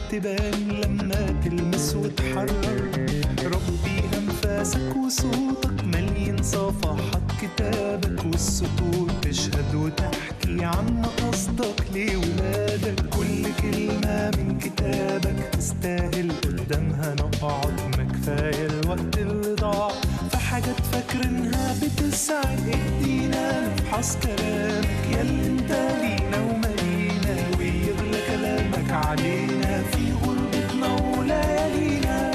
تبان لما تلمس وتحرر ربي أنفاسك وصوتك مليان صفحات كتابك والسطور تشهد وتحكي عن قصدك لولادك كل كلمة من كتابك تستاهل قدامها نقعد ما كفاية الوقت اللي ضاع في حاجات فاكرينها بتسعد ايدينا نفحص كلامك ياللي انت لينا ومالينا ويغلى كلامك علينا في غربتنا وليالينا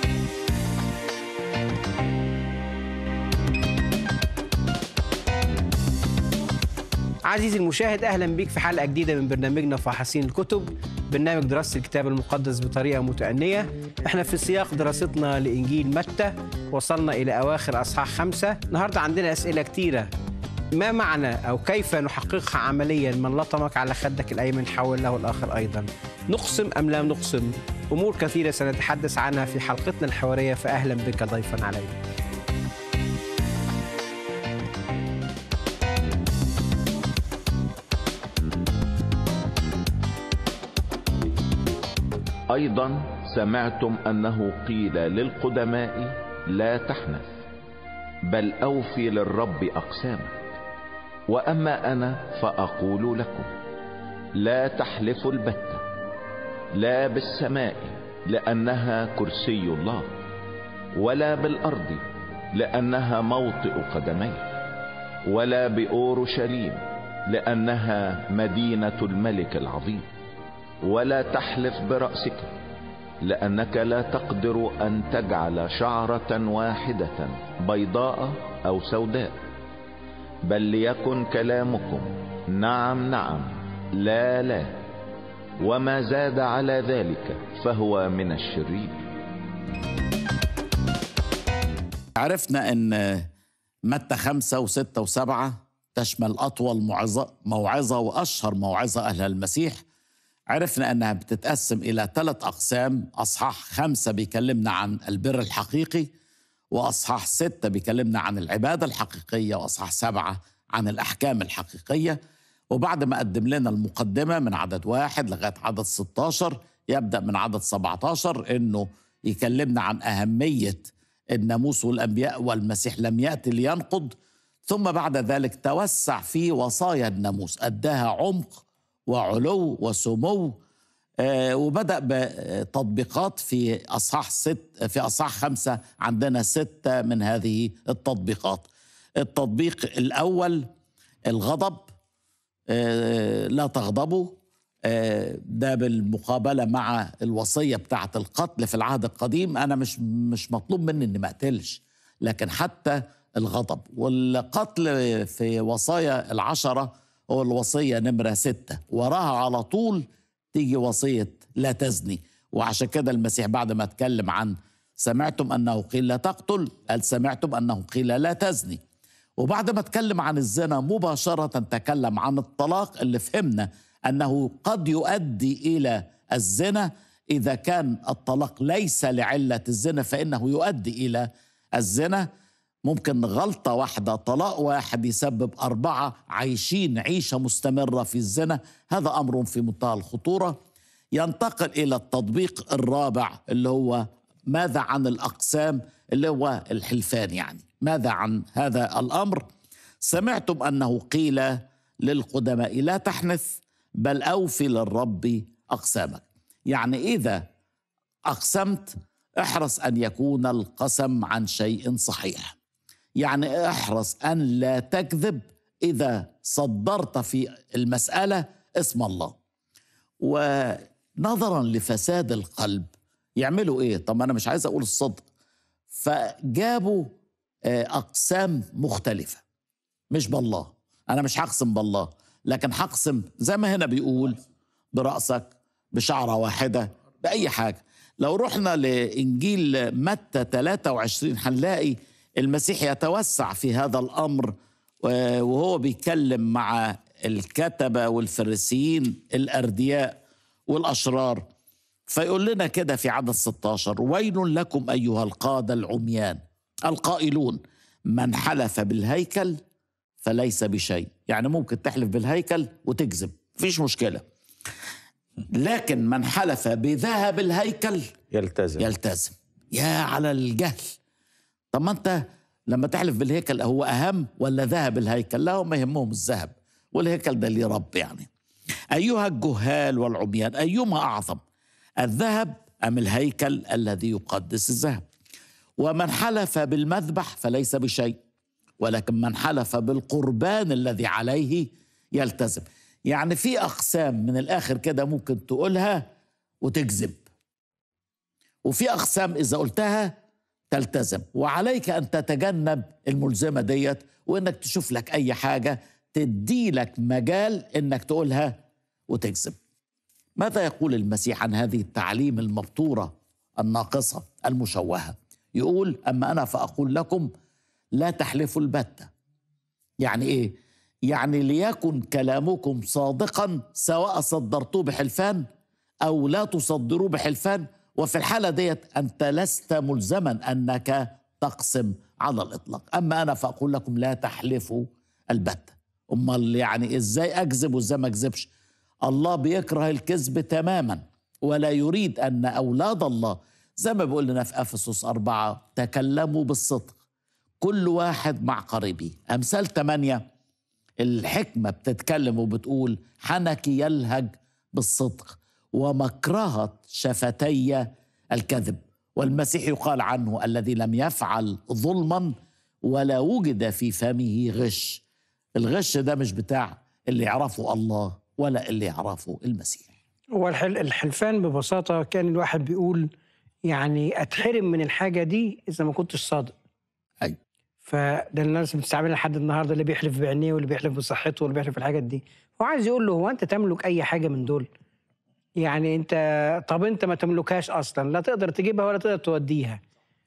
عزيزي المشاهد اهلا بيك في حلقه جديده من برنامجنا فحاسين الكتب برنامج دراسه الكتاب المقدس بطريقه متأنية احنا في سياق دراستنا لانجيل متى وصلنا الى اواخر اصحاح خمسة النهارده عندنا اسئله كتيره ما معنى او كيف نحققها عمليا من لطمك على خدك الايمن حول له الاخر ايضا نقسم ام لا نقسم امور كثيره سنتحدث عنها في حلقتنا الحواريه فاهلا بك ضيفا علينا ايضا سمعتم انه قيل للقدماء لا تحنث بل اوفي للرب اقسامك واما انا فاقول لكم لا تحلفوا البتة لا بالسماء لانها كرسي الله ولا بالارض لانها موطئ قدميه ولا باورشليم لانها مدينه الملك العظيم ولا تحلف برأسك لأنك لا تقدر أن تجعل شعرة واحدة بيضاء أو سوداء بل ليكن كلامكم نعم نعم لا لا وما زاد على ذلك فهو من الشرير عرفنا ان متى خمسة وستة وسبعة تشمل أطول موعظة, موعظة وأشهر موعظة أهل المسيح عرفنا أنها بتتقسم إلى ثلاث أقسام أصحاح خمسة بيكلمنا عن البر الحقيقي وأصحاح ستة بيكلمنا عن العبادة الحقيقية وأصحاح سبعة عن الأحكام الحقيقية وبعد ما قدم لنا المقدمة من عدد واحد لغاية عدد 16 يبدأ من عدد 17 إنه يكلمنا عن أهمية الناموس والأنبياء والمسيح لم يأتي لينقض ثم بعد ذلك توسع في وصايا الناموس أداها عمق وعلو وسمو آه وبدأ بتطبيقات في أصحاح ست في أصحاح خمسة عندنا ستة من هذه التطبيقات التطبيق الأول الغضب آه لا تغضبوا آه ده بالمقابلة مع الوصية بتاعة القتل في العهد القديم أنا مش مش مطلوب مني إني ما أقتلش لكن حتى الغضب والقتل في وصايا العشرة هو الوصية نمرة ستة وراها على طول تيجي وصية لا تزني وعشان كده المسيح بعد ما اتكلم عن سمعتم أنه قيل لا تقتل قال سمعتم أنه قيل لا تزني وبعد ما اتكلم عن الزنا مباشرة تكلم عن الطلاق اللي فهمنا أنه قد يؤدي إلى الزنا إذا كان الطلاق ليس لعلة الزنا فإنه يؤدي إلى الزنا ممكن غلطة واحدة طلاق واحد يسبب أربعة عايشين عيشة مستمرة في الزنا هذا أمر في منتهى الخطورة ينتقل إلى التطبيق الرابع اللي هو ماذا عن الأقسام اللي هو الحلفان يعني ماذا عن هذا الأمر سمعتم أنه قيل للقدماء لا تحنث بل أوفي للرب أقسامك يعني إذا أقسمت احرص أن يكون القسم عن شيء صحيح يعني احرص ان لا تكذب اذا صدرت في المساله اسم الله ونظرا لفساد القلب يعملوا ايه طب انا مش عايز اقول الصدق فجابوا اقسام مختلفه مش بالله انا مش هقسم بالله لكن هقسم زي ما هنا بيقول براسك بشعره واحده باي حاجه لو رحنا لانجيل متى 23 هنلاقي المسيح يتوسع في هذا الامر وهو بيتكلم مع الكتبه والفريسيين الاردياء والاشرار فيقول لنا كده في عدد 16 ويل لكم ايها القاده العميان القائلون من حلف بالهيكل فليس بشيء يعني ممكن تحلف بالهيكل وتكذب مفيش مشكله لكن من حلف بذهب الهيكل يلتزم يلتزم يا على الجهل طب ما انت لما تحلف بالهيكل هو اهم ولا ذهب الهيكل لا هم يهمهم الذهب والهيكل ده ليه رب يعني ايها الجهال والعميان ايما اعظم الذهب ام الهيكل الذي يقدس الذهب ومن حلف بالمذبح فليس بشيء ولكن من حلف بالقربان الذي عليه يلتزم يعني في اقسام من الاخر كده ممكن تقولها وتكذب وفي اقسام اذا قلتها تلتزم وعليك ان تتجنب الملزمه ديت وانك تشوف لك اي حاجه تدي لك مجال انك تقولها وتكذب ماذا يقول المسيح عن هذه التعليم المبتوره الناقصه المشوهه يقول اما انا فاقول لكم لا تحلفوا البته يعني ايه يعني ليكن كلامكم صادقا سواء صدرتوه بحلفان او لا تصدروه بحلفان وفي الحاله ديت انت لست ملزما انك تقسم على الاطلاق اما انا فاقول لكم لا تحلفوا البته امال يعني ازاي اكذب وازاي ما اكذبش الله بيكره الكذب تماما ولا يريد ان اولاد الله زي ما بيقول لنا في افسس أربعة تكلموا بالصدق كل واحد مع قريبه امثال ثمانية الحكمة بتتكلم وبتقول حنك يلهج بالصدق ومكرهة شفتي الكذب والمسيح يقال عنه الذي لم يفعل ظلما ولا وجد في فمه غش الغش ده مش بتاع اللي يعرفه الله ولا اللي يعرفه المسيح هو الحل الحلفان ببساطة كان الواحد بيقول يعني أتحرم من الحاجة دي إذا ما كنتش صادق أي فده الناس بتستعملها لحد النهارده اللي بيحلف بعينيه واللي بيحلف بصحته واللي بيحلف بالحاجات دي هو عايز يقول له هو انت تملك اي حاجه من دول يعني انت طب انت ما تملكهاش اصلا لا تقدر تجيبها ولا تقدر توديها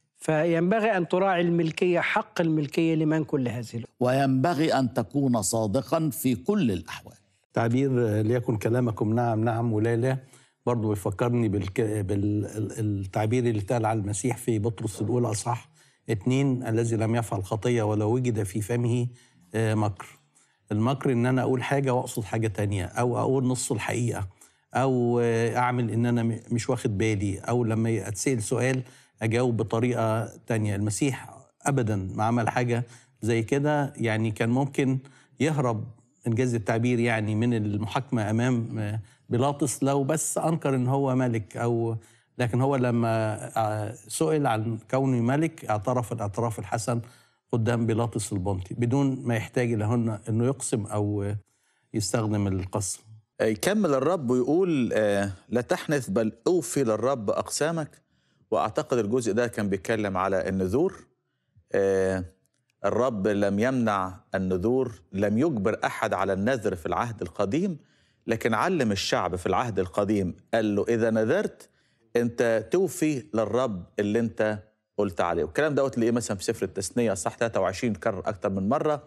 فينبغي ان تراعي الملكيه حق الملكيه لمن كل هذه الأمور. وينبغي أن تكون صادقا في كل الأحوال تعبير آه، ليكن كلامكم نعم نعم ولا لا برضه بيفكرني بالك... بالتعبير اللي اتقال على المسيح في بطرس الاولى اصح اتنين الذي لم يفعل خطيه ولا وجد في فمه آه، مكر المكر ان انا اقول حاجه واقصد حاجه تانية او اقول نص الحقيقه او آه، اعمل ان انا م- مش واخد بالي او لما اتسال سؤال اجاوب بطريقه تانية المسيح ابدا ما عمل حاجه زي كده يعني كان ممكن يهرب انجاز التعبير يعني من المحاكمه امام آه، بيلاطس لو بس انكر ان هو ملك او لكن هو لما آه، سئل عن كونه ملك اعترف الاعتراف الحسن قدام بيلاطس البنطي بدون ما يحتاج لهن انه يقسم او آه، يستخدم القسم يكمل الرب ويقول آه، لا تحنث بل اوفي للرب اقسامك واعتقد الجزء ده كان بيتكلم على النذور آه، الرب لم يمنع النذور لم يجبر احد على النذر في العهد القديم لكن علم الشعب في العهد القديم قال له اذا نذرت انت توفي للرب اللي انت قلت عليه والكلام دوت تلاقيه مثلا في سفر التثنيه صح 23 كرر اكتر من مره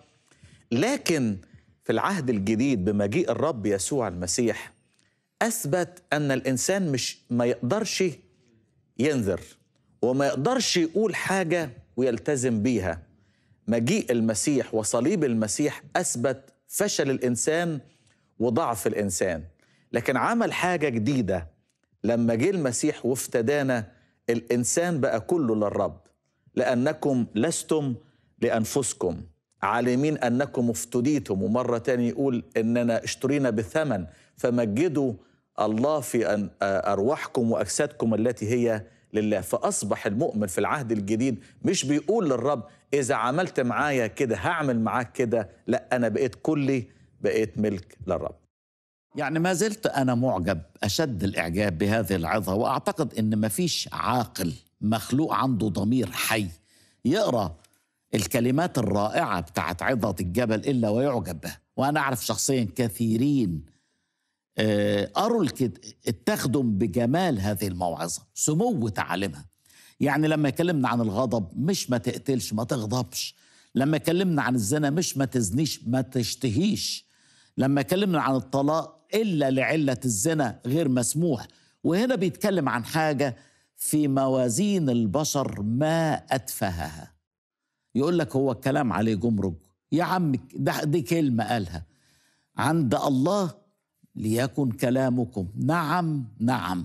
لكن في العهد الجديد بمجيء الرب يسوع المسيح اثبت ان الانسان مش ما يقدرش ينذر وما يقدرش يقول حاجه ويلتزم بيها مجيء المسيح وصليب المسيح اثبت فشل الانسان وضعف الانسان لكن عمل حاجه جديده لما جه المسيح وافتدانا الانسان بقى كله للرب لانكم لستم لانفسكم عالمين انكم افتديتم ومره تاني يقول اننا اشترينا بثمن فمجدوا الله في أن- ارواحكم واجسادكم التي هي لله فاصبح المؤمن في العهد الجديد مش بيقول للرب اذا عملت معايا كده هعمل معاك كده لا انا بقيت كلي بقيت ملك للرب يعني ما زلت أنا معجب أشد الإعجاب بهذه العظة وأعتقد أن ما فيش عاقل مخلوق عنده ضمير حي يقرأ الكلمات الرائعة بتاعت عظة الجبل إلا ويعجب بها وأنا أعرف شخصيا كثيرين آه، قروا الكت... اتخذوا بجمال هذه الموعظة سمو تعاليمها يعني لما يكلمنا عن الغضب مش ما تقتلش ما تغضبش لما يكلمنا عن الزنا مش ما تزنيش ما تشتهيش لما يكلمنا عن الطلاق إلا لعلة الزنا غير مسموح وهنا بيتكلم عن حاجة في موازين البشر ما أتفهها يقول لك هو الكلام عليه جمرك يا عم ده دي كلمة قالها عند الله ليكن كلامكم نعم نعم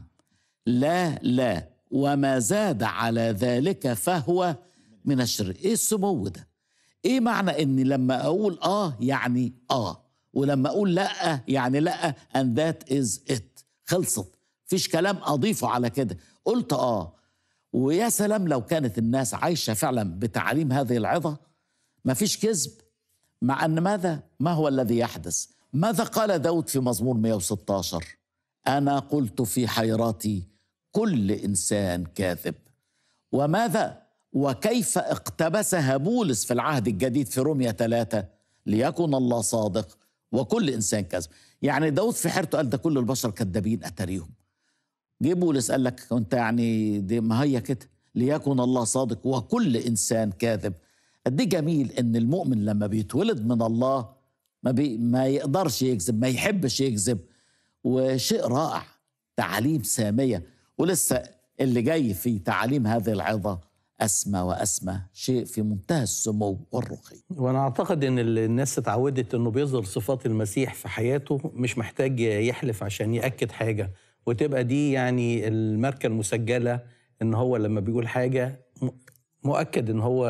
لا لا وما زاد على ذلك فهو من الشر ايه السمو ده ايه معنى اني لما اقول اه يعني اه ولما اقول لا يعني لا and that is it خلصت فيش كلام اضيفه على كده قلت اه ويا سلام لو كانت الناس عايشه فعلا بتعاليم هذه العظه ما فيش كذب مع ان ماذا ما هو الذي يحدث ماذا قال داود في مزمور 116 انا قلت في حيرتي كل انسان كاذب وماذا وكيف اقتبسها بولس في العهد الجديد في روميا ثلاثة ليكن الله صادق وكل إنسان كذب يعني داود في حيرته قال ده كل البشر كذابين أتريهم جه بولس قال لك انت يعني دي ما هي كده ليكن الله صادق وكل انسان كاذب قد ايه جميل ان المؤمن لما بيتولد من الله ما بي ما يقدرش يكذب ما يحبش يكذب وشيء رائع تعاليم ساميه ولسه اللي جاي في تعاليم هذه العظه اسمى واسمى شيء في منتهى السمو والرقي وانا اعتقد ان ال- الناس اتعودت انه بيظهر صفات المسيح في حياته مش محتاج يحلف عشان ياكد حاجه وتبقى دي يعني الماركه المسجله ان هو لما بيقول حاجه م- مؤكد ان هو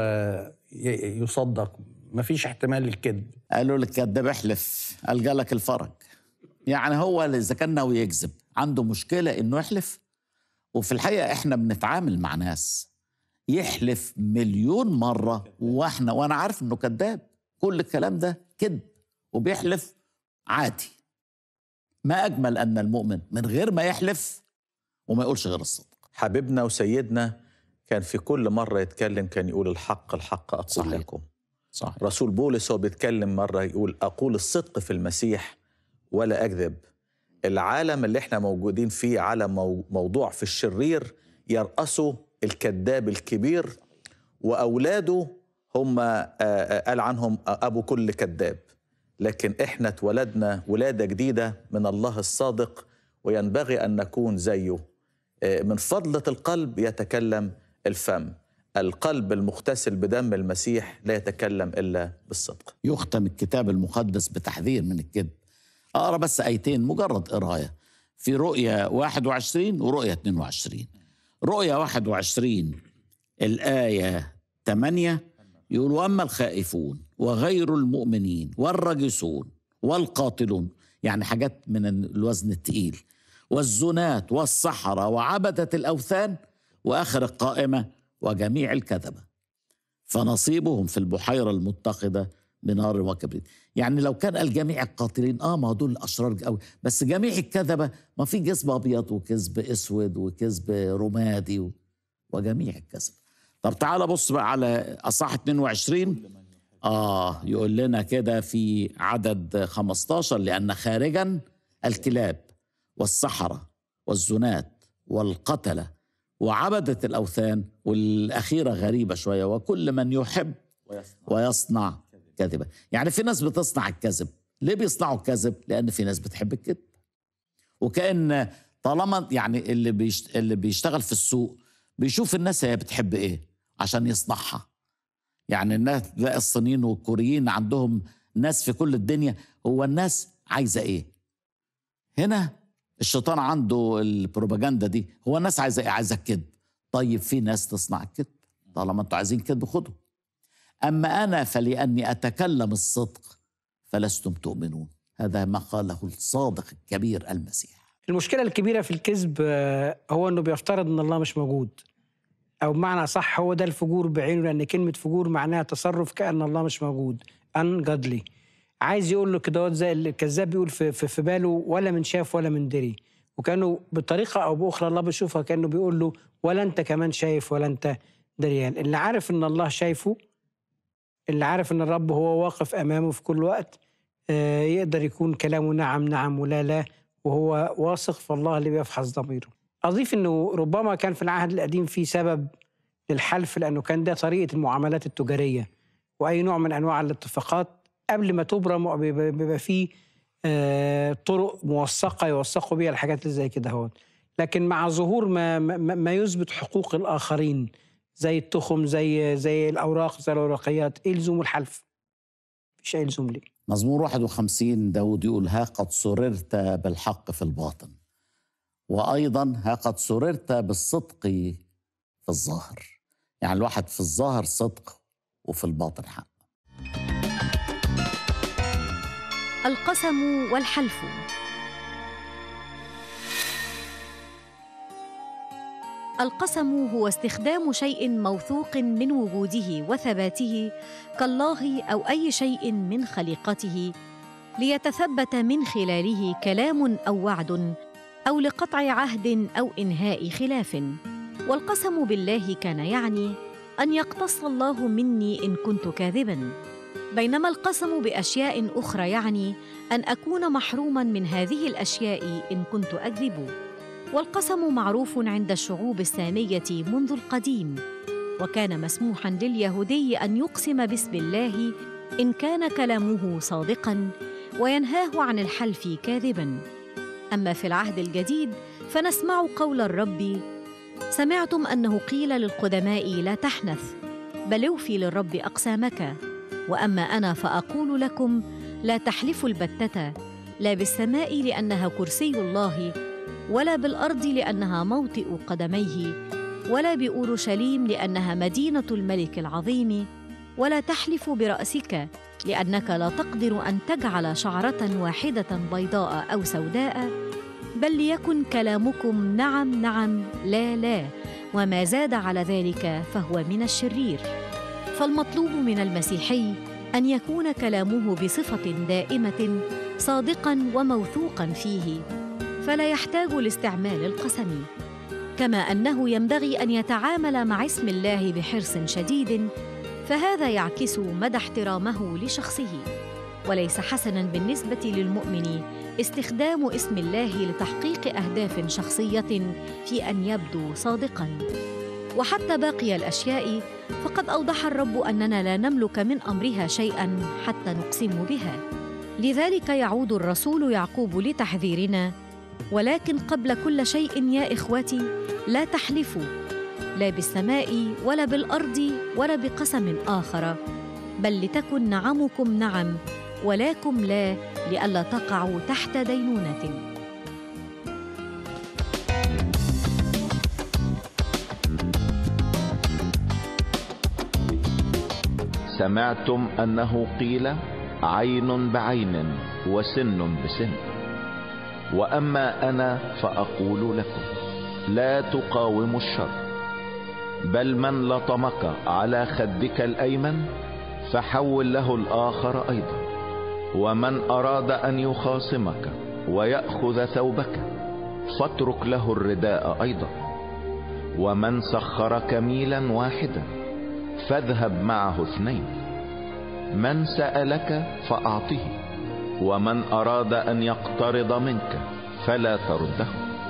ي- يصدق مفيش احتمال للكذب قالوا لك كذاب احلف القى لك الفرج يعني هو اذا كان ناوي يكذب عنده مشكله انه يحلف وفي الحقيقه احنا بنتعامل مع ناس يحلف مليون مره واحنا وانا عارف انه كذاب كل الكلام ده كذب وبيحلف عادي ما اجمل ان المؤمن من غير ما يحلف وما يقولش غير الصدق حبيبنا وسيدنا كان في كل مرة يتكلم كان يقول الحق الحق أقول صحيح. لكم صح رسول بولس هو بيتكلم مرة يقول أقول الصدق في المسيح ولا أكذب العالم اللي احنا موجودين فيه عالم مو- موضوع في الشرير يرأسه الكذاب الكبير وأولاده هم آه، آه، قال عنهم أبو كل كذاب لكن احنا اتولدنا ولادة جديدة من الله الصادق وينبغي أن نكون زيه آه، من فضلة القلب يتكلم الفم القلب المغتسل بدم المسيح لا يتكلم إلا بالصدق يختم الكتاب المقدس بتحذير من الكذب اقرا بس ايتين مجرد قرايه في رؤيا 21 ورؤيا 22 رؤيا 21 الايه 8 يقول واما الخائفون وغير المؤمنين والرجسون والقاتلون يعني حاجات من الوزن الثقيل والزنات والسحرة وعبدة الأوثان وآخر القائمة وجميع الكذبة فنصيبهم في البحيرة المتقدة بنار وكبريت يعني لو كان الجميع القاتلين اه ما دول اشرار قوي بس جميع الكذبه ما في كذب ابيض وكذب اسود وكذب رمادي و... وجميع الكذب طب تعال بص بقى على اصح 22 اه يقول لنا كده في عدد 15 لان خارجا الكلاب والسحره والزنات والقتله وعبده الاوثان والاخيره غريبه شويه وكل من يحب ويصنع كذبا يعني في ناس بتصنع الكذب ليه بيصنعوا الكذب لان في ناس بتحب الكذب وكان طالما يعني اللي بيشت... اللي بيشتغل في السوق بيشوف الناس هي بتحب ايه عشان يصنعها يعني الناس تلاقي الصينيين والكوريين عندهم ناس في كل الدنيا هو الناس عايزه ايه هنا الشيطان عنده البروباجندا دي هو الناس عايزه ايه عايزه الكذب طيب في ناس تصنع الكذب طالما انتوا عايزين كذب خدوا أما أنا فلأني أتكلم الصدق فلستم تؤمنون هذا ما قاله الصادق الكبير المسيح المشكلة الكبيرة في الكذب آه، هو انه بيفترض ان الله مش موجود او بمعنى صح هو ده الفجور بعينه لان كلمة فجور معناها تصرف كأن الله مش موجود ungodly عايز يقول له كده زي الكذاب بيقول في, في, في باله ولا من شاف ولا من دري وكانه بطريقة او باخرى الله بيشوفها كانه بيقول له ولا انت كمان شايف ولا انت دريان اللي عارف ان الله شايفه اللي عارف ان الرب هو واقف امامه في كل وقت آه، يقدر يكون كلامه نعم نعم ولا لا وهو واثق في الله اللي بيفحص ضميره اضيف انه ربما كان في العهد القديم في سبب للحلف لانه كان ده طريقه المعاملات التجاريه واي نوع من انواع الاتفاقات قبل ما تبرم بيبقى بيبقى فيه آه، طرق موثقه يوثقوا بيها الحاجات اللي زي كده هون لكن مع ظهور ما, ما, ما يثبت حقوق الاخرين زي التخم زي زي الاوراق زي الاوراقيات ايه لزوم الحلف؟ مفيش اي لزوم ليه مزمور 51 داود يقول ها قد سررت بالحق في الباطن وأيضا ها قد سررت بالصدق في الظاهر يعني الواحد في الظاهر صدق وفي الباطن حق القسم والحلف القسم هو استخدام شيء موثوق من وجوده وثباته كالله او اي شيء من خليقته ليتثبت من خلاله كلام او وعد او لقطع عهد او انهاء خلاف والقسم بالله كان يعني ان يقتص الله مني ان كنت كاذبا بينما القسم باشياء اخرى يعني ان اكون محروما من هذه الاشياء ان كنت اكذب والقسم معروف عند الشعوب الساميه منذ القديم وكان مسموحا لليهودي ان يقسم باسم الله ان كان كلامه صادقا وينهاه عن الحلف كاذبا اما في العهد الجديد فنسمع قول الرب سمعتم انه قيل للقدماء لا تحنث بل اوفي للرب اقسامك واما انا فاقول لكم لا تحلفوا البته لا بالسماء لانها كرسي الله ولا بالارض لانها موطئ قدميه ولا باورشليم لانها مدينه الملك العظيم ولا تحلف براسك لانك لا تقدر ان تجعل شعره واحده بيضاء او سوداء بل ليكن كلامكم نعم نعم لا لا وما زاد على ذلك فهو من الشرير فالمطلوب من المسيحي ان يكون كلامه بصفه دائمه صادقا وموثوقا فيه فلا يحتاج لاستعمال القسم كما انه ينبغي ان يتعامل مع اسم الله بحرص شديد فهذا يعكس مدى احترامه لشخصه وليس حسنا بالنسبه للمؤمن استخدام اسم الله لتحقيق اهداف شخصيه في ان يبدو صادقا وحتى باقي الاشياء فقد اوضح الرب اننا لا نملك من امرها شيئا حتى نقسم بها لذلك يعود الرسول يعقوب لتحذيرنا ولكن قبل كل شيء يا اخوتي لا تحلفوا لا بالسماء ولا بالارض ولا بقسم اخر بل لتكن نعمكم نعم ولاكم لا لئلا تقعوا تحت دينونه سمعتم انه قيل عين بعين وسن بسن واما انا فاقول لكم لا تقاوموا الشر بل من لطمك على خدك الايمن فحول له الاخر ايضا ومن اراد ان يخاصمك وياخذ ثوبك فاترك له الرداء ايضا ومن سخرك ميلا واحدا فاذهب معه اثنين من سالك فاعطه ومن اراد ان يقترض منك فلا ترده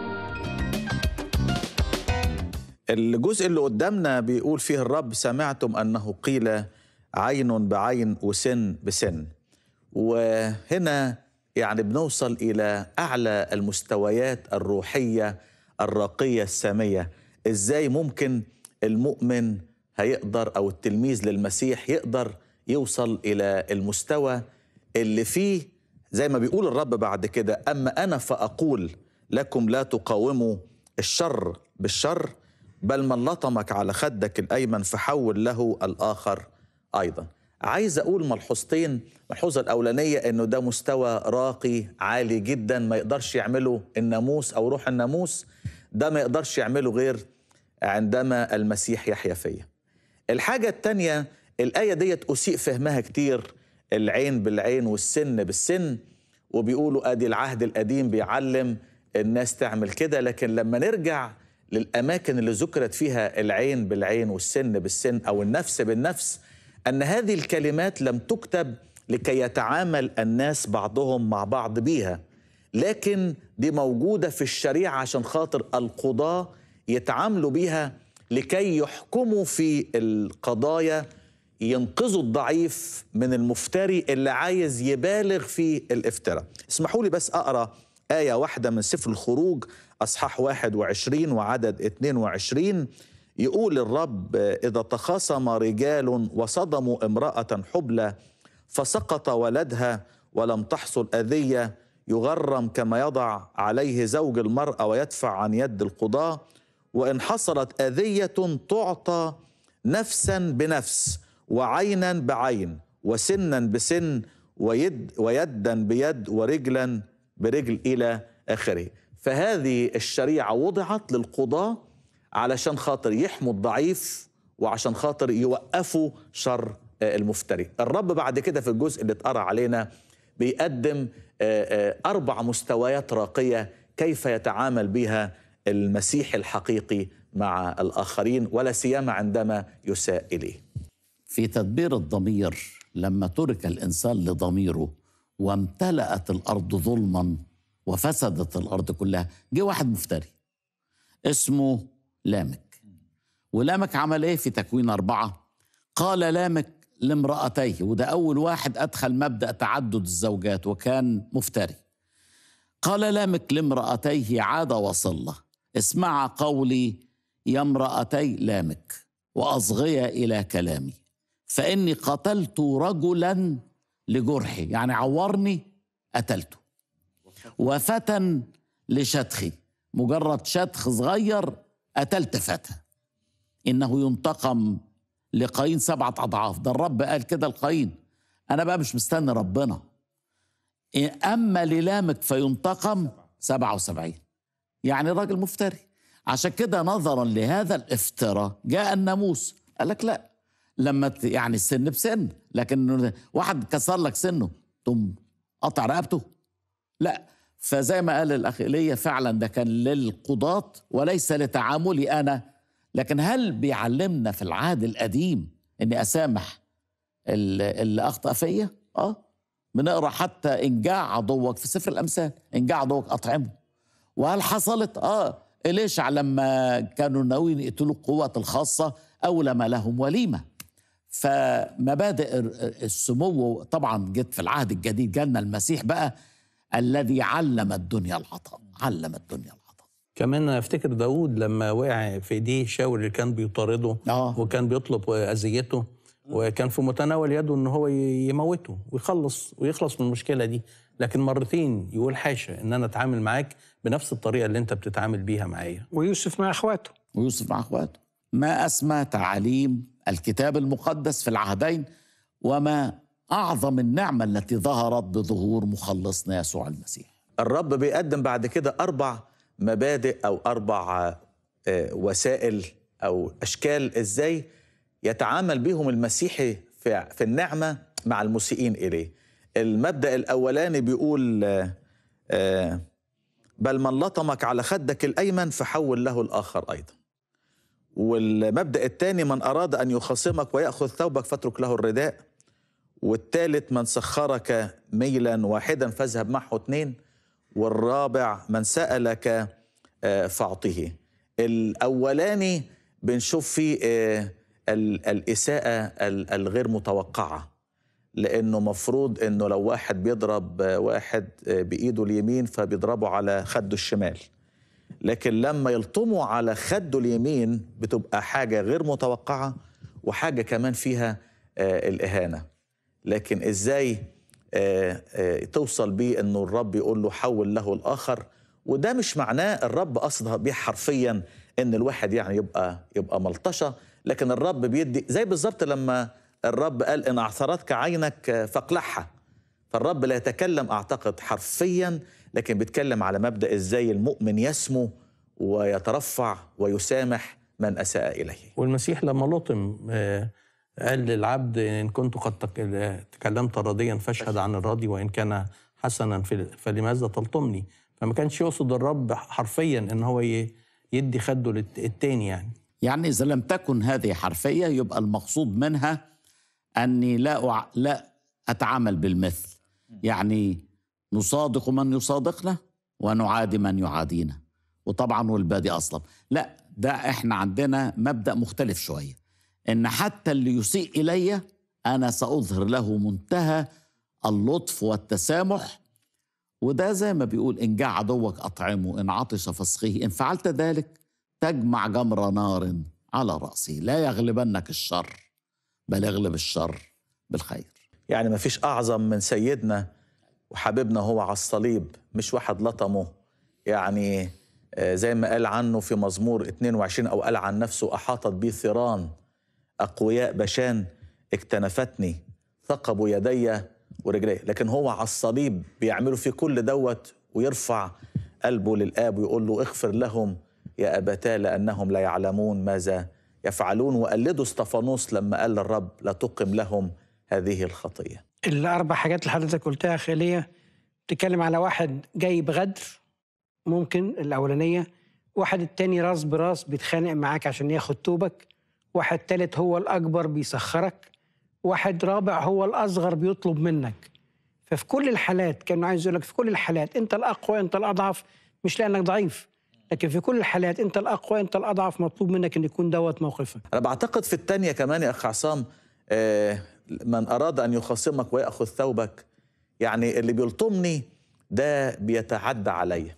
الجزء اللي قدامنا بيقول فيه الرب سمعتم انه قيل عين بعين وسن بسن وهنا يعني بنوصل الى اعلى المستويات الروحيه الراقيه الساميه ازاي ممكن المؤمن هيقدر او التلميذ للمسيح يقدر يوصل الى المستوى اللي فيه زي ما بيقول الرب بعد كده اما انا فاقول لكم لا تقاوموا الشر بالشر بل من لطمك على خدك الايمن فحول له الاخر ايضا عايز اقول ملحوظتين الملحوظه الاولانيه انه ده مستوى راقي عالي جدا ما يقدرش يعمله الناموس او روح الناموس ده ما يقدرش يعمله غير عندما المسيح يحيا فيا الحاجه الثانيه الايه ديت اسيء فهمها كتير العين بالعين والسن بالسن وبيقولوا ادي العهد القديم بيعلم الناس تعمل كده لكن لما نرجع للاماكن اللي ذكرت فيها العين بالعين والسن بالسن او النفس بالنفس ان هذه الكلمات لم تكتب لكي يتعامل الناس بعضهم مع بعض بيها لكن دي موجوده في الشريعه عشان خاطر القضاه يتعاملوا بيها لكي يحكموا في القضايا ينقذوا الضعيف من المفتري اللي عايز يبالغ في الافتراء اسمحوا لي بس أقرأ آية واحدة من سفر الخروج أصحاح 21 وعدد 22 يقول الرب إذا تخاصم رجال وصدموا امرأة حبلى فسقط ولدها ولم تحصل أذية يغرم كما يضع عليه زوج المرأة ويدفع عن يد القضاة وإن حصلت أذية تعطى نفسا بنفس وعينا بعين وسنا بسن ويد ويدا بيد ورجلا برجل إلى آخره فهذه الشريعة وضعت للقضاة علشان خاطر يحموا الضعيف وعشان خاطر يوقفوا شر آه، المفتري الرب بعد كده في الجزء اللي اتقرا علينا بيقدم آه، آه، أربع مستويات راقية كيف يتعامل بها المسيح الحقيقي مع الآخرين ولا سيما عندما يساء إليه في تدبير الضمير لما ترك الانسان لضميره وامتلأت الارض ظلما وفسدت الارض كلها جه واحد مفتري اسمه لامك ولامك عمل ايه في تكوين اربعه قال لامك لامرأتيه وده اول واحد ادخل مبدأ تعدد الزوجات وكان مفتري قال لامك لامرأتيه عاد وصله اسمعا قولي يا امرأتي لامك وأصغيا إلى كلامي فإني قتلت رجلا لجرحي يعني عورني قتلته وفتى لشتخي مجرد شتخ صغير قتلت فتى إنه ينتقم لقايين سبعة أضعاف ده الرب قال كده لقايين أنا بقى مش مستني ربنا أما للامك فينتقم سبعة وسبعين يعني راجل مفتري عشان كده نظرا لهذا الافتراء جاء الناموس قال لك لا لما ت- يعني السن بسن لكن واحد كسر لك سنه تقوم قطع رقبته لا فزي ما قال الاخ ايليا فعلا ده كان للقضاة وليس لتعاملي انا لكن هل بيعلمنا في العهد القديم اني اسامح ال- اللي اخطا فيا اه بنقرا حتى ان جاع عدوك في سفر الامثال ان جاع عدوك اطعمه وهل حصلت اه إليشع لما كانوا ناويين يقتلوا القوات الخاصة أولم لهم وليمة فمبادئ السمو طبعا جت في العهد الجديد جالنا المسيح بقى الذي علم الدنيا العطاء علم الدنيا العطاء كمان افتكر داود لما وقع في ايديه شاول اللي كان بيطارده آه. وكان بيطلب اذيته وكان في متناول يده ان هو ي- يموته ويخلص ويخلص من المشكله دي لكن مرتين يقول حاشا ان انا اتعامل معاك بنفس الطريقه اللي انت بتتعامل بيها معايا ويوسف مع اخواته ويوسف مع اخواته ما اسمى تعاليم الكتاب المقدس في العهدين وما اعظم النعمه التي ظهرت بظهور مخلصنا يسوع المسيح الرب بيقدم بعد كده أربع مبادئ أو أربع آه، وسائل أو أشكال إزاي يتعامل بهم المسيحي في في النعمة مع المسيئين إليه المبدأ الأولاني بيقول آه، آه، بل من لطمك على خدك الأيمن فحول له الآخر أيضا والمبدأ الثاني من أراد أن يخاصمك ويأخذ ثوبك فاترك له الرداء والثالث من سخرك ميلا واحدا فاذهب معه اثنين والرابع من سألك آه، فاعطه الأولاني بنشوف فيه آه، ال- الإساءة ال- الغير متوقعة لأنه مفروض أنه لو واحد بيضرب آه، واحد آه، بإيده اليمين فبيضربه على خده الشمال لكن لما يلطموا على خده اليمين بتبقى حاجة غير متوقعة وحاجة كمان فيها آه، الإهانة لكن إزاي آه، آه، توصل بيه أنه الرب يقول له حول له الآخر وده مش معناه الرب قصدها بيه حرفيا أن الواحد يعني يبقى يبقى ملطشة لكن الرب بيدي زي بالظبط لما الرب قال إن أعثرتك عينك آه، فاقلعها فالرب لا يتكلم اعتقد حرفيا لكن بيتكلم على مبدا ازاي المؤمن يسمو ويترفع ويسامح من اساء اليه والمسيح لما لطم آه، قال للعبد ان كنت قد تك- تكلمت راضيا فاشهد عن الراضي وان كان حسنا في- فلماذا تلطمني فما كانش يقصد الرب حرفيا ان هو ي- يدي خده للت- التاني يعني يعني إذا لم تكن هذه حرفية يبقى المقصود منها أني لا أع... لا أتعامل بالمثل يعني نصادق من يصادقنا ونعادي من يعادينا وطبعا والبادي أصلا لا ده إحنا عندنا مبدأ مختلف شوية إن حتى اللي يسيء إلي أنا سأظهر له منتهى اللطف والتسامح وده زي ما بيقول إن جاع عدوك أطعمه إن عطش فاسقيه إن فعلت ذلك تجمع جمر نار على رأسه لا يغلبنك الشر بل اغلب الشر بالخير يعني ما فيش أعظم من سيدنا وحبيبنا هو على الصليب مش واحد لطمه يعني آه، زي ما قال عنه في مزمور 22 أو قال عن نفسه أحاطت بي ثيران أقوياء بشان اكتنفتني ثقبوا يدي ورجلي لكن هو على الصليب بيعملوا في كل دوت ويرفع قلبه للآب ويقول له اغفر لهم يا أبتاه لأنهم لا يعلمون ماذا يفعلون وقلدوا استفانوس لما قال للرب لا تقم لهم هذه الخطية الاربع حاجات اللي حضرتك قلتها خاليه بتتكلم على واحد جاي بغدر ممكن الاولانيه واحد التاني راس براس بيتخانق معاك عشان ياخد توبك واحد تالت هو الاكبر بيسخرك واحد رابع هو الاصغر بيطلب منك ففي كل الحالات كانوا عايز يقول لك في كل الحالات انت الاقوى انت الاضعف مش لانك ضعيف لكن في كل الحالات انت الاقوى انت الاضعف مطلوب منك ان يكون دوت موقفك أنا بعتقد في الثانية كمان يا أخ عصام آه، من أراد أن يخاصمك ويأخذ ثوبك يعني اللي بيلطمني ده بيتعدى عليا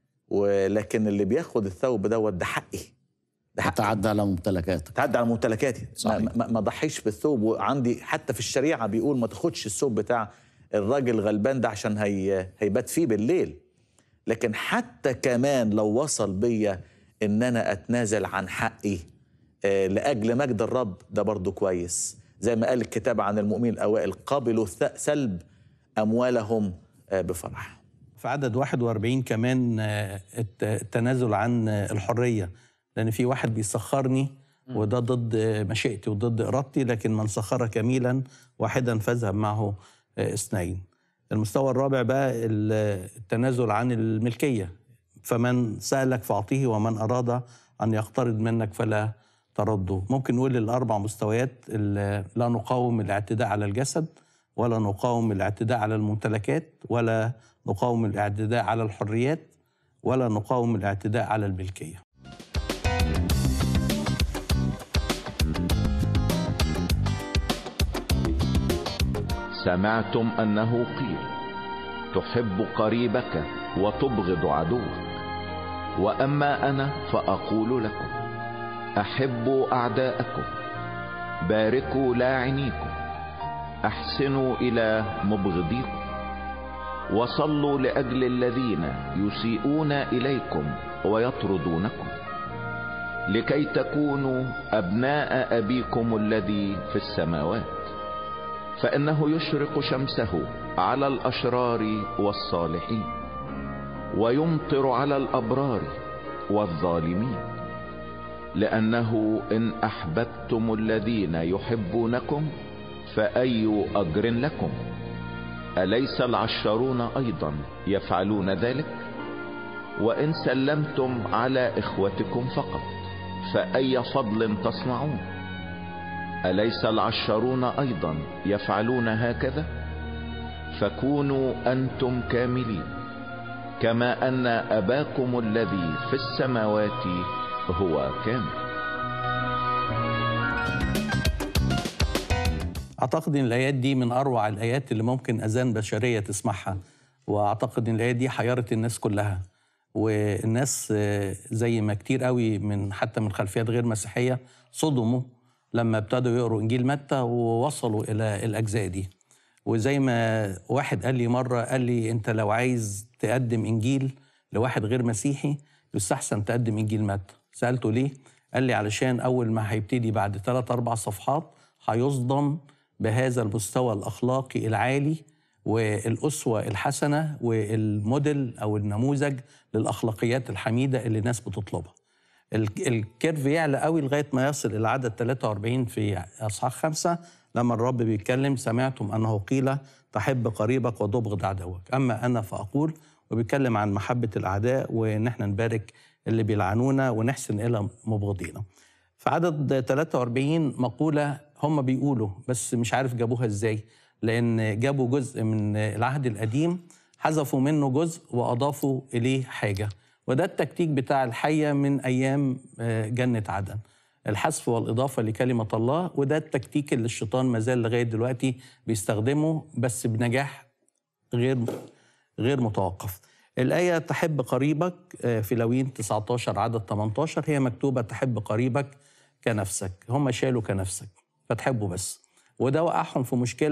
ولكن اللي بياخد الثوب دوت ده حقي ده حقي تعدى على ممتلكاتك تعدى على ممتلكاتي ما, صحيح. ما, ما ضحيش بالثوب وعندي حتى في الشريعه بيقول ما تاخدش الثوب بتاع الراجل الغلبان ده عشان هي هيبات فيه بالليل لكن حتى كمان لو وصل بيا ان انا اتنازل عن حقي آه، لاجل مجد الرب ده برضو كويس زي ما قال الكتاب عن المؤمنين الاوائل قبلوا ث- سلب اموالهم آه، بفرح في عدد 41 كمان آه، الت- التنازل عن آه، الحريه لان في واحد بيسخرني وده ضد آه، مشيئتي وضد ارادتي لكن من سخر كميلا واحدا فاذهب معه آه، اثنين المستوى الرابع بقى ال- التنازل عن الملكيه فمن سالك فاعطيه ومن اراد ان يقترض منك فلا ترده ممكن نقول الاربع مستويات ال- لا نقاوم الاعتداء على الجسد ولا نقاوم الاعتداء على الممتلكات ولا نقاوم الاعتداء على الحريات ولا نقاوم الاعتداء على الملكيه سمعتم انه قيل تحب قريبك وتبغض عدوك واما انا فاقول لكم احبوا اعداءكم باركوا لاعنيكم احسنوا الى مبغضيكم وصلوا لاجل الذين يسيئون اليكم ويطردونكم لكي تكونوا ابناء ابيكم الذي في السماوات فانه يشرق شمسه على الاشرار والصالحين ويمطر على الابرار والظالمين لانه ان احببتم الذين يحبونكم فاي اجر لكم اليس العشرون ايضا يفعلون ذلك وان سلمتم على اخوتكم فقط فاي فضل تصنعون أليس العشرون أيضا يفعلون هكذا فكونوا أنتم كاملين كما أن أباكم الذي في السماوات هو كامل اعتقد ان الايات دي من اروع الايات اللي ممكن اذان بشريه تسمعها واعتقد ان الايات دي حيرت الناس كلها والناس آه، زي ما كتير قوي من حتى من خلفيات غير مسيحيه صدموا لما ابتدوا يقروا انجيل متى ووصلوا الى الاجزاء دي وزي ما واحد قال لي مره قال لي انت لو عايز تقدم انجيل لواحد غير مسيحي يستحسن تقدم انجيل متى سالته ليه قال لي علشان اول ما هيبتدي بعد ثلاث اربع صفحات هيصدم بهذا المستوى الاخلاقي العالي والاسوه الحسنه والموديل او النموذج للاخلاقيات الحميده اللي الناس بتطلبها ال- الكيرف يعلى قوي لغايه ما يصل الى عدد 43 في اصحاح خمسه لما الرب بيتكلم سمعتم انه قيل تحب قريبك وتبغض عدوك اما انا فاقول وبيتكلم عن محبه الاعداء وان احنا نبارك اللي بيلعنونا ونحسن الى مبغضينا في عدد 43 مقوله هم بيقولوا بس مش عارف جابوها ازاي لان جابوا جزء من العهد القديم حذفوا منه جزء واضافوا اليه حاجه وده التكتيك بتاع الحيه من ايام آه، جنه عدن الحذف والاضافه لكلمه الله وده التكتيك اللي الشيطان مازال لغايه دلوقتي بيستخدمه بس بنجاح غير غير متوقف الآية تحب قريبك آه، في لوين 19 عدد 18 هي مكتوبة تحب قريبك كنفسك هم شالوا كنفسك فتحبوا بس وده وقعهم في مشكلة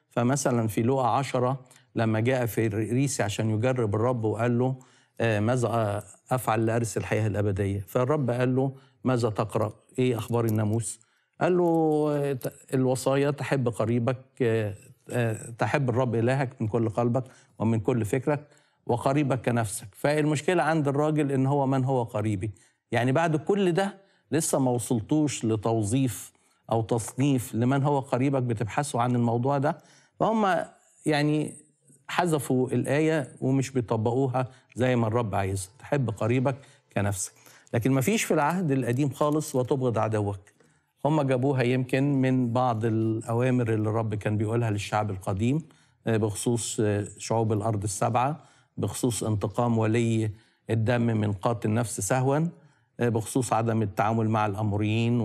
فمثلا في لوقا عشرة لما جاء في ريسي عشان يجرب الرب وقال له آه، ماذا أفعل لأرث الحياة الأبدية فالرب قال له ماذا تقرأ إيه أخبار الناموس قال له آه، ت- الوصايا تحب قريبك آه، آه، تحب الرب إلهك من كل قلبك ومن كل فكرك وقريبك كنفسك فالمشكلة عند الراجل إن هو من هو قريبي يعني بعد كل ده لسه ما وصلتوش لتوظيف أو تصنيف لمن هو قريبك بتبحثوا عن الموضوع ده فهم يعني حذفوا الآية ومش بيطبقوها زي ما الرب عايز تحب قريبك كنفسك لكن ما فيش في العهد القديم خالص وتبغض عدوك هم جابوها يمكن من بعض الأوامر اللي الرب كان بيقولها للشعب القديم آه، بخصوص آه، شعوب الأرض السبعة بخصوص انتقام ولي الدم من قاتل نفس سهوا آه، بخصوص عدم التعامل مع الأموريين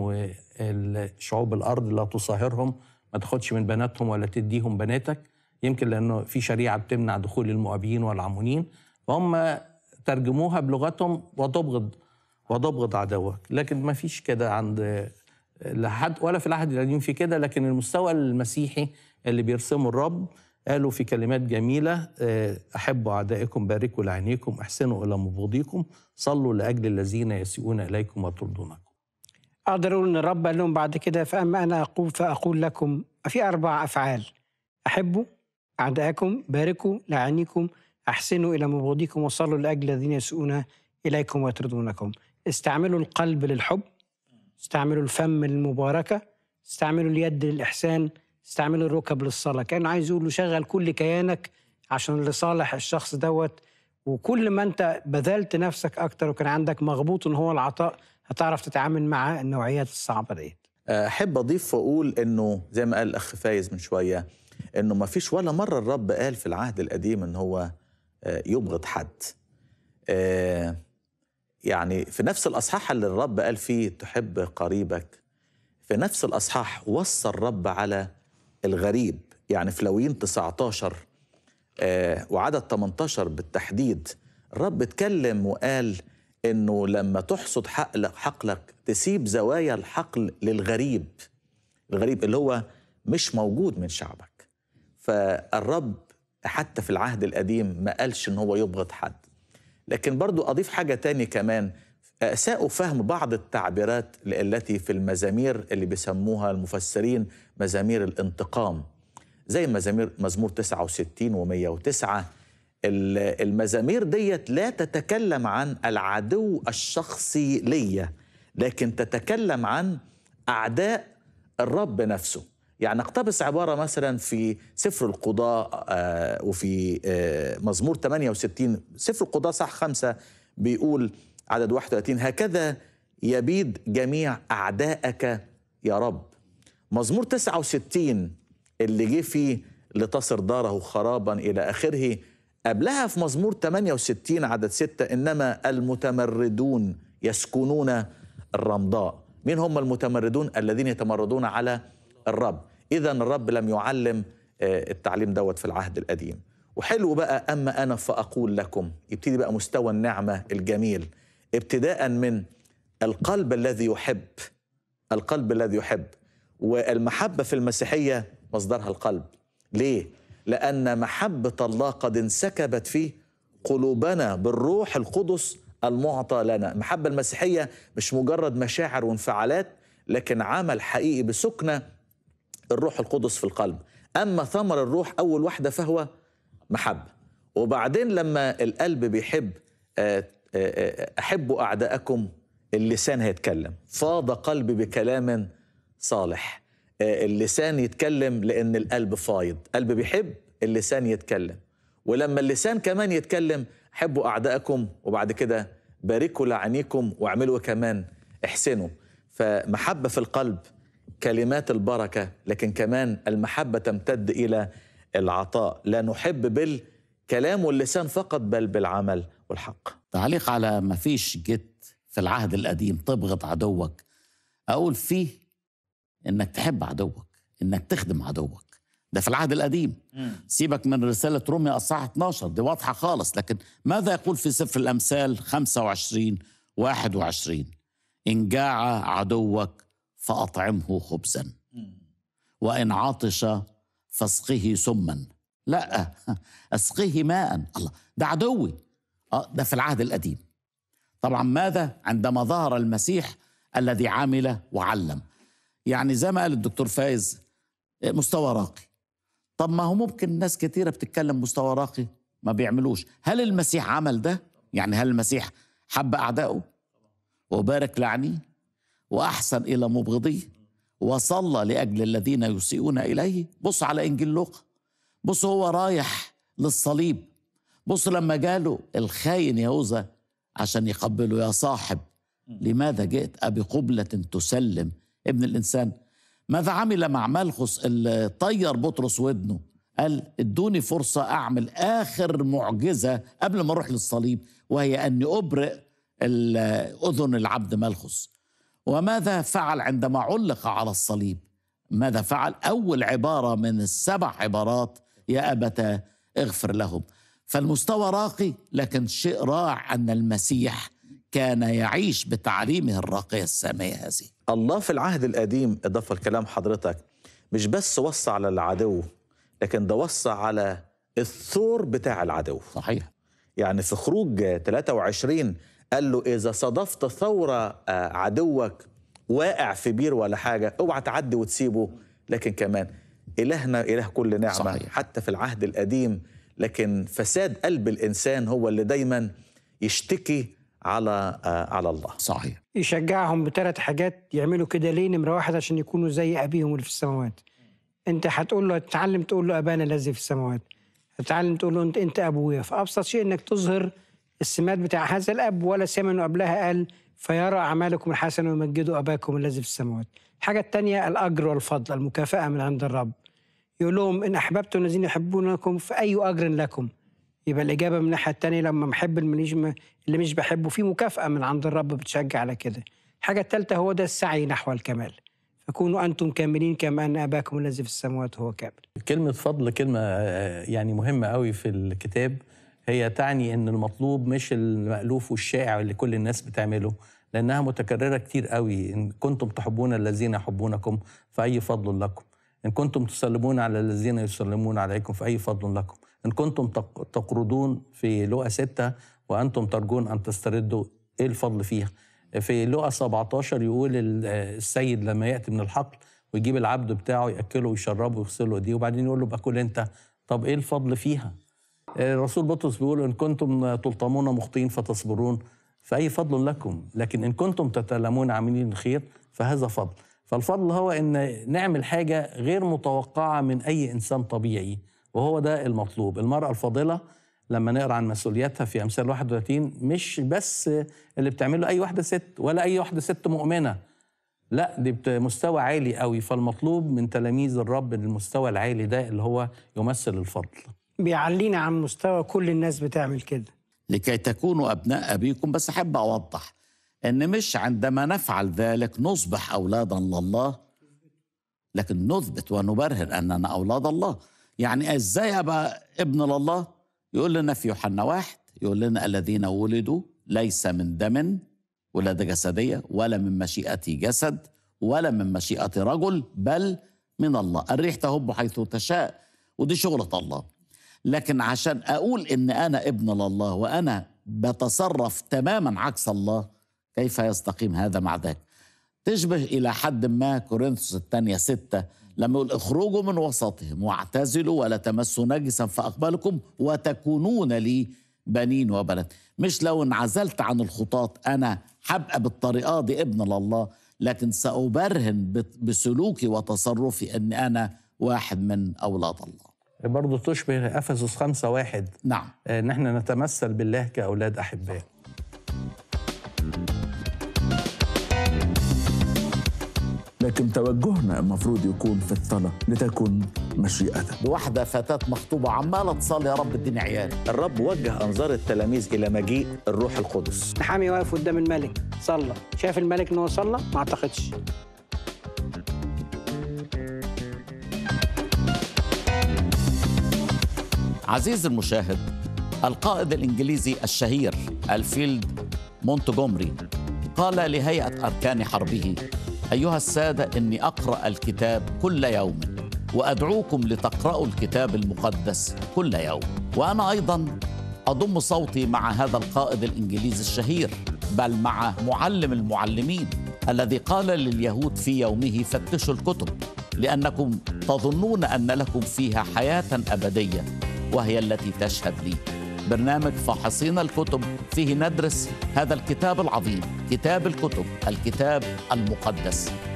وشعوب الأرض لا تصاهرهم ما تاخدش من بناتهم ولا تديهم بناتك يمكن لأنه في شريعة بتمنع دخول المؤابيين والعمونيين فهم ترجموها بلغتهم وتبغض وتبغض عدوك لكن ما فيش كده عند لحد ولا في العهد القديم في كده لكن المستوى المسيحي اللي بيرسمه الرب قالوا في كلمات جميلة آه، أحبوا أعدائكم باركوا لعينيكم احسنوا إلى مبغضيكم صلوا لأجل الذين يسيئون إليكم ويطردونكم اقدر اقول ان الرب قال لهم بعد كده فاما انا اقول فاقول لكم في اربع افعال احبوا اعداءكم باركوا لعينيكم احسنوا الى مبغضيكم وصلوا لاجل الذين يسوءون اليكم ويطردونكم استعملوا القلب للحب استعملوا الفم للمباركه استعملوا اليد للاحسان استعملوا الركب للصلاه كانه عايز يقول له شغل كل كيانك عشان لصالح الشخص دوت وكل ما انت بذلت نفسك اكتر وكان عندك مغبوط ان هو العطاء هتعرف تتعامل مع النوعيات الصعبه ديت احب اضيف واقول انه زي ما قال الاخ فايز من شويه انه ما فيش ولا مره الرب قال في العهد القديم ان هو آه، يبغض حد آه، يعني في نفس الاصحاح اللي الرب قال فيه تحب قريبك في نفس الاصحاح وصى الرب على الغريب يعني في لويين 19 آه، وعدد 18 بالتحديد الرب اتكلم وقال انه لما تحصد حقل حقلك تسيب زوايا الحقل للغريب الغريب اللي هو مش موجود من شعبك فالرب حتى في العهد القديم ما قالش ان هو يبغض حد لكن برضو اضيف حاجه تاني كمان اساءوا فهم بعض التعبيرات التي في المزامير اللي بيسموها المفسرين مزامير الانتقام زي مزامير مزمور 69 و109 المزامير ديت لا تتكلم عن العدو الشخصي ليا لكن تتكلم عن اعداء الرب نفسه يعني اقتبس عبارة مثلا في سفر القضاء آه، وفي آه، مزمور 68 سفر القضاء صح خمسة بيقول عدد 31 هكذا يبيد جميع أعدائك يا رب مزمور 69 اللي جه فيه لتصر داره خرابا إلى آخره قبلها في مزمور 68 عدد 6 إنما المتمردون يسكنون الرمضاء مين هم المتمردون الذين يتمردون على الرب إذا الرب لم يعلم آه، التعليم دوت في العهد القديم وحلو بقى أما أنا فأقول لكم يبتدي بقى مستوى النعمة الجميل ابتداء من القلب الذي يحب القلب الذي يحب والمحبة في المسيحية مصدرها القلب ليه؟ لأن محبة الله قد انسكبت في قلوبنا بالروح القدس المعطى لنا المحبة المسيحية مش مجرد مشاعر وانفعالات لكن عمل حقيقي بسكنة الروح القدس في القلب أما ثمر الروح أول واحدة فهو محبة وبعدين لما القلب بيحب آه، آه، آه، أحبوا أعداءكم اللسان هيتكلم فاض قلبي بكلام صالح آه، اللسان يتكلم لأن القلب فايض قلب بيحب اللسان يتكلم ولما اللسان كمان يتكلم حبوا أعداءكم وبعد كده باركوا لعينيكم واعملوا كمان احسنوا فمحبة في القلب كلمات البركة لكن كمان المحبة تمتد إلى العطاء لا نحب بالكلام واللسان فقط بل بالعمل والحق تعليق على ما فيش جت في العهد القديم تبغض عدوك اقول فيه انك تحب عدوك انك تخدم عدوك ده في العهد القديم سيبك من رسالة روميا أصحاح 12 دي واضحة خالص لكن ماذا يقول في سفر الأمثال 25 21 إن جاع عدوك فأطعمه خبزا وإن عطش فاسقه سما لا اسقه ماء الله ده عدوي اه ده في العهد القديم طبعا ماذا عندما ظهر المسيح الذي عمل وعلم يعني زي ما قال الدكتور فايز مستوى راقي طب ما هو ممكن ناس كتيرة بتتكلم مستوى راقي ما بيعملوش هل المسيح عمل ده يعني هل المسيح حب أعدائه وبارك لعني وأحسن إلى مبغضيه وصلى لأجل الذين يسيئون إليه بص على إنجيل لوقا بص هو رايح للصليب بص لما جاله الخاين يهوذا عشان يقبله يا صاحب لماذا جئت أبي قبلة تسلم ابن الإنسان ماذا عمل مع ملخص اللي طير بطرس ودنه قال ادوني فرصة أعمل آخر معجزة قبل ما أروح للصليب وهي أني أبرئ ال- أذن العبد ملخص وماذا فعل عندما علق على الصليب ماذا فعل أول عبارة من السبع عبارات يا أبتا اغفر لهم فالمستوى راقي لكن شيء رائع أن المسيح كان يعيش بتعليمه الراقية السامية هذه الله في العهد القديم إضافة لكلام حضرتك مش بس وصى على العدو لكن ده وصى على الثور بتاع العدو صحيح يعني في خروج 23 قال له إذا صادفت ثورة آه، عدوك واقع في بير ولا حاجة اوعى تعدي وتسيبه لكن كمان إلهنا إله كل نعمة صحيح. حتى في العهد القديم لكن فساد قلب الإنسان هو اللي دايما يشتكي على آه، على الله صحيح يشجعهم بثلاث حاجات يعملوا كده ليه نمرة واحد عشان يكونوا زي أبيهم اللي في السماوات أنت هتقول له تتعلم تقول له أبانا الذي في السماوات هتتعلم تقول له أنت أنت أبويا فأبسط شيء إنك تظهر السمات بتاع هذا الأب ولا سيما إنه قبلها قال فيرى أعمالكم الحسنة ويمجدوا أباكم الذي في السماوات الحاجة الثانية الأجر والفضل المكافأة من عند الرب يقول لهم إن أحببتم الذين يحبونكم فأي أجر لكم يبقى الإجابة من الناحية التانية لما محب المليش اللي مش بحبه في مكافأة من عند الرب بتشجع على كده الحاجة الثالثة هو ده السعي نحو الكمال فكونوا أنتم كاملين كما أن أباكم الذي في السماوات هو كامل كلمة فضل كلمة آه، يعني مهمة قوي في الكتاب هي تعني ان المطلوب مش المألوف والشائع اللي كل الناس بتعمله لأنها متكررة كتير قوي إن كنتم تحبون الذين يحبونكم فأي فضل لكم إن كنتم تسلمون على الذين يسلمون عليكم فأي فضل لكم إن كنتم تق- تقرضون في لقا ستة وأنتم ترجون أن تستردوا إيه الفضل فيها في لقا 17 يقول ال- السيد لما يأتي من الحقل ويجيب العبد بتاعه يأكله ويشربه ويغسله ايديه وبعدين يقول له بقى كل أنت طب إيه الفضل فيها الرسول بطرس بيقول إن كنتم تلطمون مخطئين فتصبرون فأي فضل لكم لكن إن كنتم تتلمون عاملين الخير فهذا فضل فالفضل هو إن نعمل حاجة غير متوقعة من أي إنسان طبيعي وهو ده المطلوب المرأة الفاضلة لما نقرا عن مسؤولياتها في امثال 31 مش بس اللي بتعمله اي واحده ست ولا اي واحده ست مؤمنه لا دي بت- مستوى عالي قوي فالمطلوب من تلاميذ الرب المستوى العالي ده اللي هو يمثل الفضل بيعلينا عن مستوى كل الناس بتعمل كده لكي تكونوا أبناء أبيكم بس أحب أوضح أن مش عندما نفعل ذلك نصبح أولادا لله لكن نثبت ونبرهن أننا أولاد الله يعني إزاي أبقى ابن لله يقول لنا في يوحنا واحد يقول لنا الذين ولدوا ليس من دم ولادة جسدية ولا من مشيئة جسد ولا من مشيئة رجل بل من الله الريح تهب حيث تشاء ودي شغلة الله لكن عشان أقول إن أنا ابن لله وأنا بتصرف تماما عكس الله كيف يستقيم هذا مع ذاك تشبه إلى حد ما كورنثوس الثانية ستة لما يقول اخرجوا من وسطهم واعتزلوا ولا تمسوا نجسا فأقبلكم وتكونون لي بنين وبنات مش لو انعزلت عن الخطاط أنا حبقى بالطريقة دي ابن لله لكن سأبرهن بت- بسلوكي وتصرفي أن أنا واحد من أولاد الله برضه تشبه افسس خمسة واحد نعم ان احنا نتمثل بالله كاولاد احباء لكن توجهنا المفروض يكون في الصلاة لتكن مشيئتك بواحدة فتاة مخطوبة عمالة تصلي يا رب اديني عيال الرب وجه أنظار التلاميذ إلى مجيء الروح القدس نحامي واقف قدام الملك صلى شاف الملك ان هو صلى ما اعتقدش عزيزي المشاهد القائد الإنجليزي الشهير الفيلد مونتجومري قال لهيئة أركان حربه أيها السادة إني أقرأ الكتاب كل يوم وأدعوكم لتقرأوا الكتاب المقدس كل يوم وأنا أيضا أضم صوتي مع هذا القائد الإنجليزي الشهير بل مع معلم المعلمين الذي قال لليهود في يومه فتشوا الكتب لأنكم تظنون أن لكم فيها حياة أبدية وهي التي تشهد لي برنامج فاحصين الكتب فيه ندرس هذا الكتاب العظيم كتاب الكتب الكتاب المقدس